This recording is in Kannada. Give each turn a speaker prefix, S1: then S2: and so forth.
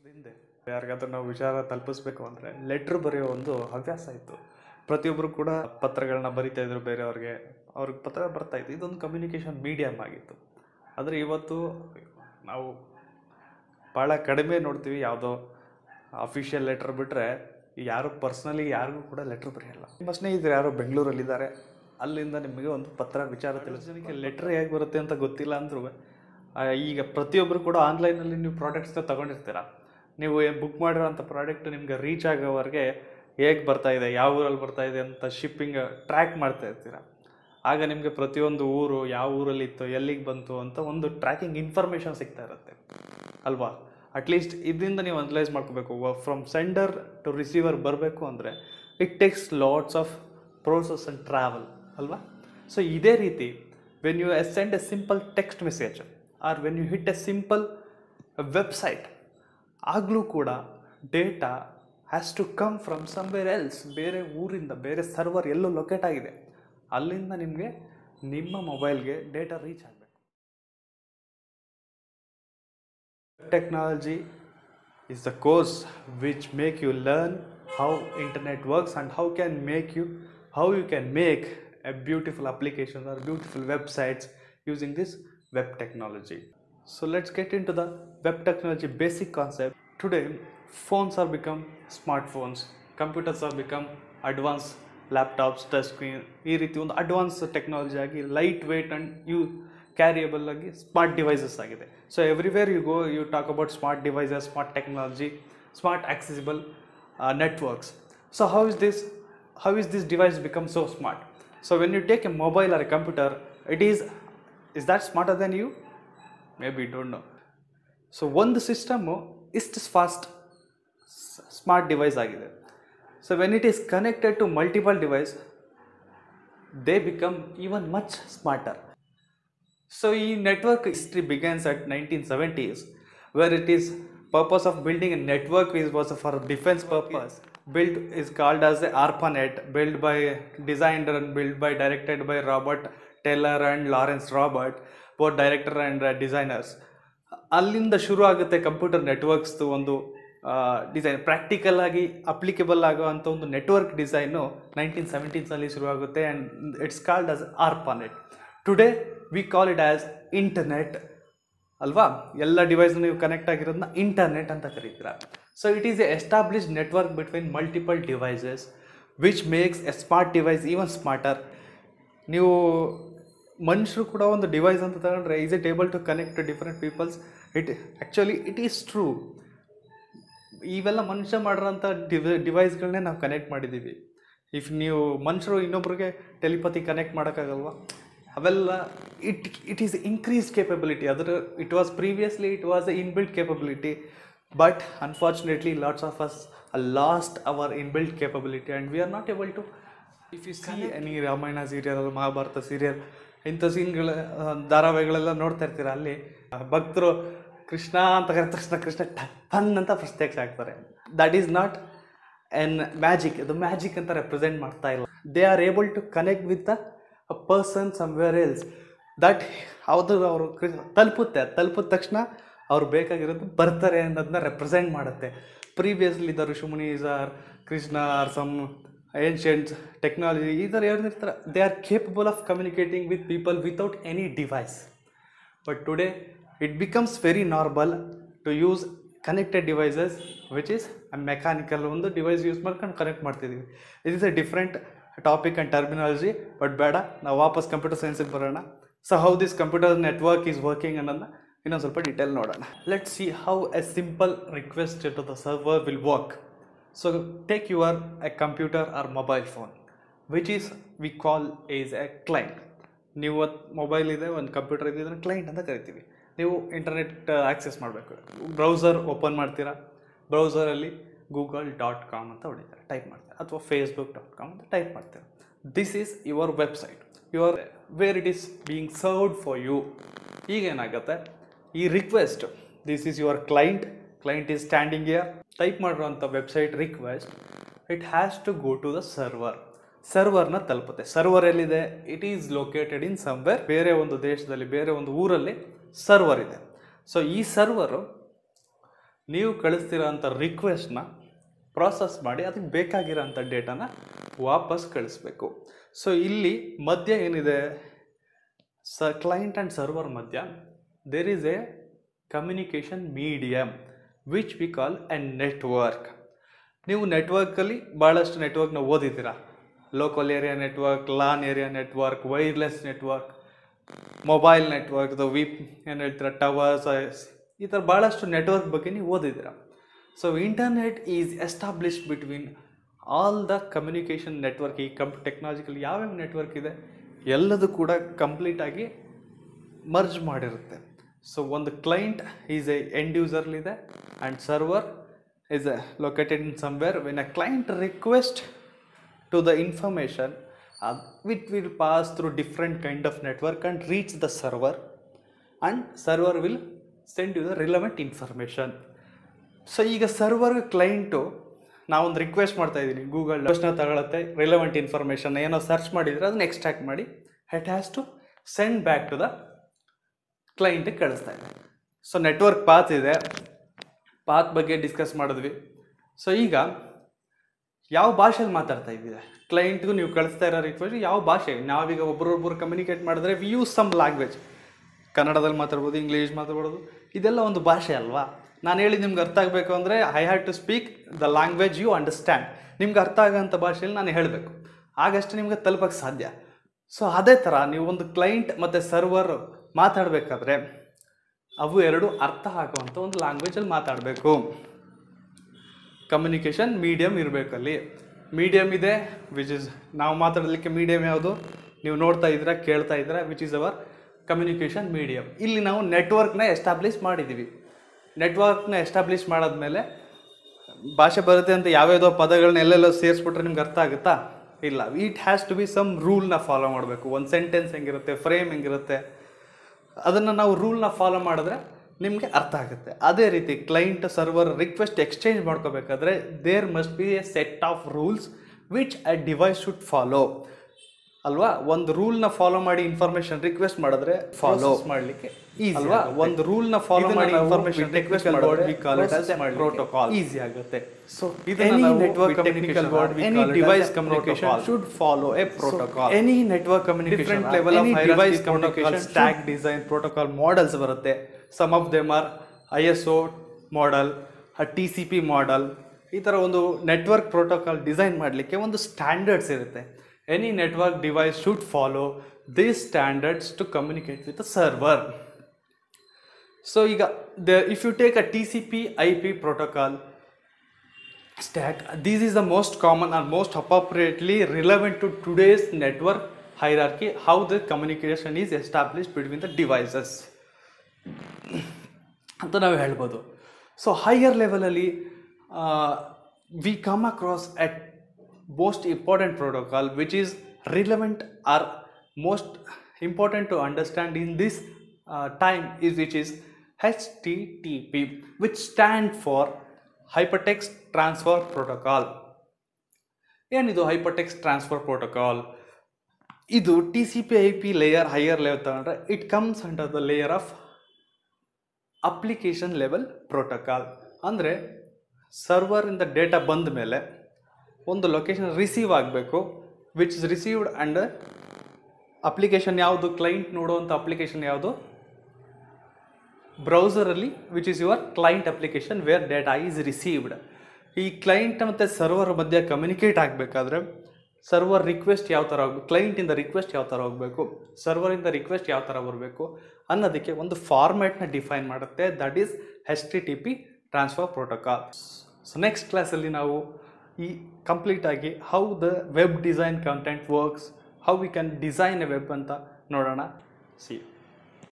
S1: ಹಿಂದೆ ಯಾರಿಗಾದ್ರೂ ನಾವು ವಿಚಾರ ತಲುಪಿಸ್ಬೇಕು ಅಂದರೆ ಲೆಟ್ರ್ ಬರೆಯೋ ಒಂದು ಹವ್ಯಾಸ ಇತ್ತು ಪ್ರತಿಯೊಬ್ಬರು ಕೂಡ ಪತ್ರಗಳನ್ನ ಬರಿತಾ ಇದ್ರು ಬೇರೆಯವ್ರಿಗೆ ಅವ್ರಿಗೆ ಪತ್ರ ಬರ್ತಾ ಇತ್ತು ಇದೊಂದು ಕಮ್ಯುನಿಕೇಷನ್ ಮೀಡಿಯಮ್ ಆಗಿತ್ತು ಆದರೆ ಇವತ್ತು ನಾವು ಭಾಳ ಕಡಿಮೆ ನೋಡ್ತೀವಿ ಯಾವುದೋ ಅಫಿಷಿಯಲ್ ಲೆಟ್ರ್ ಬಿಟ್ಟರೆ ಯಾರು ಪರ್ಸ್ನಲಿ ಯಾರಿಗೂ ಕೂಡ ಲೆಟ್ರ್ ಬರೆಯಲ್ಲ ನಿಮ್ಮ ಸ್ನೇಹಿತರು ಯಾರೋ ಬೆಂಗಳೂರಲ್ಲಿದ್ದಾರೆ ಅಲ್ಲಿಂದ ನಿಮಗೆ ಒಂದು ಪತ್ರ ವಿಚಾರ ತಿಳಿಸ್ ಜನಕ್ಕೆ ಲೆಟ್ರ್ ಹೇಗೆ ಬರುತ್ತೆ ಅಂತ ಗೊತ್ತಿಲ್ಲ ಅಂದ್ರೂ ಈಗ ಪ್ರತಿಯೊಬ್ಬರು ಕೂಡ ಆನ್ಲೈನಲ್ಲಿ ನೀವು ಪ್ರಾಡಕ್ಟ್ಸ್ನ ತೊಗೊಂಡಿರ್ತೀರ ನೀವು ಬುಕ್ ಮಾಡಿರೋಂಥ ಪ್ರಾಡಕ್ಟ್ ನಿಮ್ಗೆ ರೀಚ್ ಆಗೋವರೆಗೆ ಹೇಗೆ ಬರ್ತಾ ಇದೆ ಯಾವ ಊರಲ್ಲಿ ಬರ್ತಾ ಇದೆ ಅಂತ ಶಿಪ್ಪಿಂಗ್ ಟ್ರ್ಯಾಕ್ ಮಾಡ್ತಾ ಇರ್ತೀರ ಆಗ ನಿಮಗೆ ಪ್ರತಿಯೊಂದು ಊರು ಯಾವ ಊರಲ್ಲಿ ಇತ್ತು ಎಲ್ಲಿಗೆ ಬಂತು ಅಂತ ಒಂದು ಟ್ರ್ಯಾಕಿಂಗ್ ಇನ್ಫಾರ್ಮೇಷನ್ ಸಿಗ್ತಾ ಇರುತ್ತೆ ಅಲ್ವಾ ಅಟ್ಲೀಸ್ಟ್ ಇದರಿಂದ ನೀವು ಅನಲೈಸ್ ಮಾಡ್ಕೋಬೇಕು ಫ್ರಮ್ ಸೆಂಡರ್ ಟು ರಿಸೀವರ್ ಬರಬೇಕು ಅಂದರೆ it takes lots of process and travel ಅಲ್ವಾ ಸೊ ಇದೇ ರೀತಿ when you send a simple text message or when you hit a simple website ಆಗಲೂ ಕೂಡ data has to come from somewhere else ಬೇರೆ ಊರಿಂದ ಬೇರೆ ಸರ್ವರ್ ಎಲ್ಲೋ ಲೊಕೇಟ್ ಆಗಿದೆ ಅಲ್ಲಿಂದ ನಿಮಗೆ ನಿಮ್ಮ ಮೊಬೈಲ್ಗೆ ಡೇಟಾ ರೀಚ್ ಆಗಬೇಕು technology is the course which make you learn how internet works and how can make you how you can make a beautiful applications or beautiful websites using this web technology so let's get into the web technology basic concept today phones are become smartphones computers have become advanced laptops touch screen ಈ ರೀತಿ ಒಂದು ಅಡ್ವಾನ್ಸ್ ಟೆಕ್ನಾಲಜಿ ಆಗಿ light weight and you carriable ಆಗಿ ಸ್ಮಾರ್ಟ್ ಡಿವೈಸಸ್ ಆಗಿದೆ so everywhere you go you talk about smart devices smart technology smart accessible networks so how is this how is this device become so smart so when you take a mobile or a computer it is is that smarter than you maybe don't know so ಒಂದು ಸಿಸ್ಟಮು ಇಷ್ಟು ಫಾಸ್ಟ್ ಸ್ಮಾರ್ಟ್ ಡಿವೈಸ್ ಆಗಿದೆ so when it is connected to multiple device they become even much smarter so ಈ network history begins at nineteen seventies where it is purpose of building a network is was for defence purpose build is called as the ARPANET built by designed and built by directed by Robert Taylor and Lawrence Robert both director and uh, designers ಅಲ್ಲಿಂದ ಶುರು ಆಗುತ್ತೆ ಕಂಪ್ಯೂಟರ್ ನೆಟ್ವರ್ಕ್ಸ್ದು ಒಂದು ಡಿಸೈನ್ ಪ್ರಾಕ್ಟಿಕಲ್ ಆಗಿ ಅಪ್ಲಿಕೇಬಲ್ ಆಗುವಂಥ ಒಂದು ನೆಟ್ವರ್ಕ್ ಡಿಸೈನು ನೈನ್ಟೀನ್ ಸೆವೆಂಟೀನ್ಸಲ್ಲಿ ಶುರು ಆಗುತ್ತೆ and it's called as ARPANET today we call it as internet ಅಲ್ವಾ ಎಲ್ಲ ಡಿವೈಸ್ ನೀವು ಕನೆಕ್ಟ್ ಆಗಿರೋದನ್ನ ಇಂಟರ್ನೆಟ್ ಅಂತ ಕರೀತೀರ so it is a establish network between multiple devices which makes a smart device even smarter ನೀವು ಮನುಷ್ಯರು ಕೂಡ ಒಂದು ಡಿವೈಸ್ ಅಂತ ತಗೊಂಡ್ರೆ is it able to connect to different peoples it actually it is true ಇವೆಲ್ಲ ಮನುಷ್ಯ ಮಾಡಿರೋಂಥ ಡಿವೈ ಡಿವೈಸ್ಗಳನ್ನೇ ನಾವು ಕನೆಕ್ಟ್ ಮಾಡಿದ್ದೀವಿ ಇಫ್ ನೀವು ಮನುಷ್ಯರು ಇನ್ನೊಬ್ರಿಗೆ ಟೆಲಿಪತಿ ಕನೆಕ್ಟ್ ಮಾಡೋಕ್ಕಾಗಲ್ವಾ ಅವೆಲ್ಲ it it is increase capability ಅದರ it was previously it was a inbuilt capability but unfortunately lots of us lost our inbuilt capability and we are not able to if you see any Ramayana serial Mahabharata serial ಇಂಥ ಸೀನ್ಗಳ ಧಾರಾವಾಹಿಗಳೆಲ್ಲ ನೋಡ್ತಾ ಇರ್ತೀರ ಅಲ್ಲಿ ಭಕ್ತರು ಕೃಷ್ಣ ಅಂತ ಕರೆದ ತಕ್ಷಣ ಕೃಷ್ಣ ಟನ್ ಅಂತ ಪ್ರತ್ಯಕ್ಷ ಆಗ್ತಾರೆ that is not an magic ಅದು ಮ್ಯಾಜಿಕ್ ಅಂತ ರೆಪ್ರೆಸೆಂಟ್ ಮಾಡ್ತಾ ಇಲ್ಲ they are able to connect with a person somewhere else that ಅದು ಅವರು ತಲುಪುತ್ತೆ ತಲುಪಿದ ತಕ್ಷಣ ಅವ್ರು ಬೇಕಾಗಿರೋದು ಬರ್ತಾರೆ ಅನ್ನೋದನ್ನ ರೆಪ್ರೆಸೆಂಟ್ ಮಾಡುತ್ತೆ ಪ್ರೀವಿಯಸ್ಲಿ ದ ಋಷಿಮುನೀಸ್ or Krishna or some ancients technology ಈ ಥರ ಏನಿರ್ತಾರೆ they are capable of communicating with people without any device but today it becomes very normal to use connected devices which is mechanical ಒಂದು ಡಿವೈಸ್ ಯೂಸ್ ಮಾಡ್ಕೊಂಡು ಕನೆಕ್ಟ್ ಮಾಡ್ತಿದ್ದೀವಿ it is a different topic and terminology but ಬೇಡ ನಾವು ವಾಪಸ್ ಕಂಪ್ಯೂಟರ್ ಸೈನ್ಸಿಗೆ ಬರೋಣ so how this computer network is working ಅನ್ನೋದನ್ನ ಇನ್ನೊಂದು ಸ್ವಲ್ಪ ಡೀಟೇಲ್ ನೋಡೋಣ let see how a simple request to the server will work so take your a computer or mobile phone which is we call is a client ನೀವು ಮೊಬೈಲ್ ಇದೆ ಒಂದು ಕಂಪ್ಯೂಟರ್ ಇದೆ ಇದನ್ನು ಕ್ಲೈಂಟ್ ಅಂತ ಕರಿತೀವಿ ನೀವು ಇಂಟರ್ನೆಟ್ ಆಕ್ಸೆಸ್ ಮಾಡಬೇಕು ಬ್ರೌಸರ್ ಓಪನ್ ಮಾಡ್ತೀರಾ ಬ್ರೌಸರಲ್ಲಿ ಗೂಗಲ್ ಡಾಟ್ ಕಾಮ್ ಅಂತ ಹೊಡಿತಾರೆ ಟೈಪ್ ಮಾಡ್ತಾರೆ ಅಥವಾ ಫೇಸ್ಬುಕ್ ಡಾಟ್ ಕಾಮ್ ಅಂತ ಟೈಪ್ ಮಾಡ್ತಾರೆ this is your website your where it is being served for you ಈಗ ಏನಾಗುತ್ತೆ ಈ request this is your client client is standing here type ಮಾಡಿರೋಂಥ website request it has to go to the server ಸರ್ವರ್ನ ತಲುಪುತ್ತೆ ಸರ್ವರ್ ಎಲ್ಲಿದೆ it is located in somewhere ಬೇರೆ ಒಂದು ದೇಶದಲ್ಲಿ ಬೇರೆ ಒಂದು ಊರಲ್ಲಿ ಸರ್ವರ್ ಇದೆ ಸೊ ಈ ಸರ್ವರು ನೀವು ಕಳಿಸ್ತಿರೋಂಥ ರಿಕ್ವೆಸ್ಟ್ನ ಪ್ರಾಸೆಸ್ ಮಾಡಿ ಅದಕ್ಕೆ ಬೇಕಾಗಿರೋಂಥ ಡೇಟಾನ ವಾಪಸ್ ಕಳಿಸ್ಬೇಕು ಸೊ ಇಲ್ಲಿ ಮಧ್ಯ ಏನಿದೆ ಸ ಕ್ಲೈಂಟ್ ಆ್ಯಂಡ್ ಸರ್ವರ್ ಮಧ್ಯ there is a communication medium which we call a network ನೀವು ನೆಟ್ವರ್ಕಲ್ಲಿ ಭಾಳಷ್ಟು ನೆಟ್ವರ್ಕ್ನ ಓದಿದ್ದೀರಾ local area network LAN area network wireless network mobile network we ಏನು ಹೇಳ್ತೀರಾ ಟವರ್ಸ್ ಈ ಥರ ಭಾಳಷ್ಟು ನೆಟ್ವರ್ಕ್ ಬಗ್ಗೆ ನೀವು ಓದಿದ್ದೀರಾ so internet is establish between all the communication network ಈ ಕಂಪ್ ಟೆಕ್ನಾಲಜಿಕಲ್ ಯಾವ್ಯಾವ ನೆಟ್ವರ್ಕ್ ಇದೆ ಎಲ್ಲದೂ ಕೂಡ ಕಂಪ್ಲೀಟಾಗಿ ಮರ್ಜ್ ಮಾಡಿರುತ್ತೆ ಸೊ ಒಂದು client is a end ಯೂಸರ್ಲಿದೆ and server is a located in somewhere when a client request to the information uh, which will pass through different kind of network and reach the server and server will send you the relevant information so ಈಗ ಸರ್ವರ್ ಕ್ಲೈಂಟು ನಾವೊಂದು ರಿಕ್ವೆಸ್ಟ್ ಮಾಡ್ತಾ ಇದ್ದೀನಿ ಗೂಗಲ್ ಪ್ರಶ್ನೆ ತಗೊಳುತ್ತೆ ರಿಲೆವೆಂಟ್ ಇನ್ಫಾರ್ಮೇಷನ್ ಏನೋ ಸರ್ಚ್ ಮಾಡಿದರೆ ಅದನ್ನ ಎಕ್ಸ್ಟ್ರಾಕ್ಟ್ ಮಾಡಿ it has to send back to the ಕ್ಲೈಂಟಿಗೆ ಕಳಿಸ್ತಾ ಇದೆ ಸೊ ನೆಟ್ವರ್ಕ್ ಪಾತ್ ಇದೆ ಪಾತ್ ಬಗ್ಗೆ ಡಿಸ್ಕಸ್ ಮಾಡಿದ್ವಿ ಸೊ ಈಗ ಯಾವ ಭಾಷೆಯಲ್ಲಿ ಮಾತಾಡ್ತಾ ಇದ್ದೀರಾ ಕ್ಲೈಂಟ್ಗೂ ನೀವು ಕಳಿಸ್ತಾ ಇರೋ ರಿಕ್ವೆಸ್ಟ್ ಯಾವ ಭಾಷೆ ನಾವೀಗ ಒಬ್ಬರೊಬ್ಬರು ಕಮ್ಯುನಿಕೇಟ್ ಮಾಡಿದ್ರೆ ವಿ ಯೂಸ್ ಸಮ್ ಲ್ಯಾಂಗ್ವೇಜ್ ಕನ್ನಡದಲ್ಲಿ ಮಾತಾಡ್ಬೋದು ಇಂಗ್ಲೀಷ್ ಮಾತಾಡ್ಬೋದು ಇದೆಲ್ಲ ಒಂದು ಭಾಷೆ ಅಲ್ವಾ ನಾನು ಹೇಳಿ ನಿಮ್ಗೆ ಅರ್ಥ ಆಗಬೇಕು ಅಂದರೆ I have to speak the language you understand ನಿಮ್ಗೆ ಅರ್ಥ ಆಗೋಂಥ ಭಾಷೆಯಲ್ಲಿ ನಾನು ಹೇಳಬೇಕು ಆಗಷ್ಟು ನಿಮ್ಗೆ ತಲುಪಕ್ಕೆ ಸಾಧ್ಯ ಸೊ ಅದೇ ಥರ ನೀವು ಒಂದು ಕ್ಲೈಂಟ್ ಮತ್ತು ಸರ್ವರ್ ಮಾತಾಡಬೇಕಾದ್ರೆ ಅವು ಎರಡು ಅರ್ಥ ಆಗುವಂಥ ಒಂದು ಲ್ಯಾಂಗ್ವೇಜಲ್ಲಿ ಮಾತಾಡಬೇಕು ಕಮ್ಯುನಿಕೇಷನ್ ಮೀಡಿಯಮ್ ಇರಬೇಕಲ್ಲಿ ಮೀಡಿಯಮ್ ಇದೆ ವಿಚ್ ಇಸ್ ನಾವು ಮಾತಾಡಲಿಕ್ಕೆ ಮೀಡಿಯಮ್ ಯಾವುದು ನೀವು ನೋಡ್ತಾ ಇದ್ದೀರಾ ಕೇಳ್ತಾ ಇದ್ದೀರಾ which is our communication medium ಇಲ್ಲಿ ನಾವು ನೆಟ್ವರ್ಕ್ನ ಎಸ್ಟಾಬ್ಲಿಷ್ ಮಾಡಿದ್ದೀವಿ ನೆಟ್ವರ್ಕ್ನ ಎಸ್ಟಾಬ್ಲಿಷ್ ಮಾಡಾದ್ಮೇಲೆ ಭಾಷೆ ಬರುತ್ತೆ ಅಂತ ಯಾವ್ಯಾವುದೋ ಪದಗಳನ್ನ ಎಲ್ಲೆಲ್ಲೋ ಸೇರಿಸ್ಬಿಟ್ರೆ ನಿಮ್ಗೆ ಅರ್ಥ ಆಗುತ್ತಾ ಇಲ್ಲ it has to be some ರೂಲ್ನ ಫಾಲೋ ಮಾಡಬೇಕು ಒಂದು ಸೆಂಟೆನ್ಸ್ ಹೆಂಗಿರುತ್ತೆ ಫ್ರೇಮ್ ಹೆಂಗಿರುತ್ತೆ ಅದನ್ನು ನಾವು ರೂಲ್ನ ಫಾಲೋ ಮಾಡಿದ್ರೆ ನಿಮಗೆ ಅರ್ಥ ಆಗುತ್ತೆ ಅದೇ ರೀತಿ ಕ್ಲೈಂಟ್ ಸರ್ವರ್ ರಿಕ್ವೆಸ್ಟ್ ಎಕ್ಸ್ಚೇಂಜ್ ಮಾಡ್ಕೋಬೇಕಾದ್ರೆ there must be a set of rules which a device should follow ಅಲ್ವಾ ಒಂದು ರೂಲ್ನ ಫಾಲೋ ಮಾಡಿ ಇನ್ಫಾರ್ಮೇಶನ್ ರಿಕ್ವೆಸ್ಟ್ ಮಾಡಿದ್ರೆ ಫಾಲೋ ಮಾಡಲಿಕ್ಕೆ ಅಲ್ವಾ ಒಂದು ರೂಲ್ನ ಫಾಲೋ ಮಾಡಿ ಇನ್ಫಾರ್ಮೇಶನ್ ರಿಕ್ವೆಸ್ಟ್ ಮಾಡಿದ್ರೆ ಪ್ರೋಟೋಕಾಲ್ ಈಸಿ ಆಗುತ್ತೆ so any network communication any device communication should follow a protocol any network communication different level of device communication stack design protocol models ಬರುತ್ತೆ some of them R I S O model T C P model ಈ ಥರ ಒಂದು ನೆಟ್ವರ್ಕ್ ಪ್ರೋಟೋಕಾಲ್ ಡಿಸೈನ್ ಮಾಡಲಿಕ್ಕೆ ಒಂದು ಸ್ಟ್ಯಾಂಡರ್ಡ್ಸ್ ಇರುತ್ತೆ any network device should follow these standards to communicate with server so ಈಗ the if you take a T C P I P protocol stack this is the most common and most appropriately relevant to today's network hierarchy how the communication is established between the devices ಅಂತ ನಾವು ಹೇಳ್ಬೋದು ಸೊ ಹೈಯರ್ ಲೆವೆಲಲ್ಲಿ we come across at most important protocol which is relevant or most important to understand in this time is which is HTTP which stand for Hypertext Transfer Protocol ಏನಿದು ಹೈಪರ್ಟೆಕ್ಸ್ಟ್ ಟ್ರಾನ್ಸ್ಫರ್ ಪ್ರೋಟೋಕಾಲ್ ಇದು T C P I P layer higher level ತಗೊಂಡ್ರೆ it comes under the layer of application level protocol ಅಂದರೆ ಸರ್ವರಿಂದ ಡೇಟಾ ಬಂದ ಮೇಲೆ ಒಂದು ಲೊಕೇಶನ್ ರಿಸೀವ್ ಆಗಬೇಕು which is received and application ಯಾವುದು ಕ್ಲೈಂಟ್ ನೋಡುವಂಥ ಅಪ್ಲಿಕೇಶನ್ ಯಾವುದು ಬ್ರೌಸರಲ್ಲಿ which is your client application where data is received ಈ ಕ್ಲೈಂಟ್ ಮತ್ತು ಸರ್ವರ್ ಮಧ್ಯೆ ಕಮ್ಯುನಿಕೇಟ್ ಆಗಬೇಕಾದ್ರೆ ಸರ್ವರ್ ರಿಕ್ವೆಸ್ಟ್ ಯಾವ ಥರ ಹೋಗ್ಬೇಕು ಕ್ಲೈಂಟಿಂದ ರಿಕ್ವೆಸ್ಟ್ ಯಾವ ಥರ ಹೋಗಬೇಕು ಸರ್ವರಿಂದ ರಿಕ್ವೆಸ್ಟ್ ಯಾವ ಥರ ಬರಬೇಕು ಅನ್ನೋದಕ್ಕೆ ಒಂದು ಫಾರ್ಮ್ಯಾಟ್ನ ಡಿಫೈನ್ ಮಾಡುತ್ತೆ that is H T T P transfer protocol so next ಕ್ಲಾಸಲ್ಲಿ ನಾವು ಈ ಕಂಪ್ಲೀಟಾಗಿ how the web design content works how we can design a web ಅಂತ ನೋಡೋಣ ಸಿ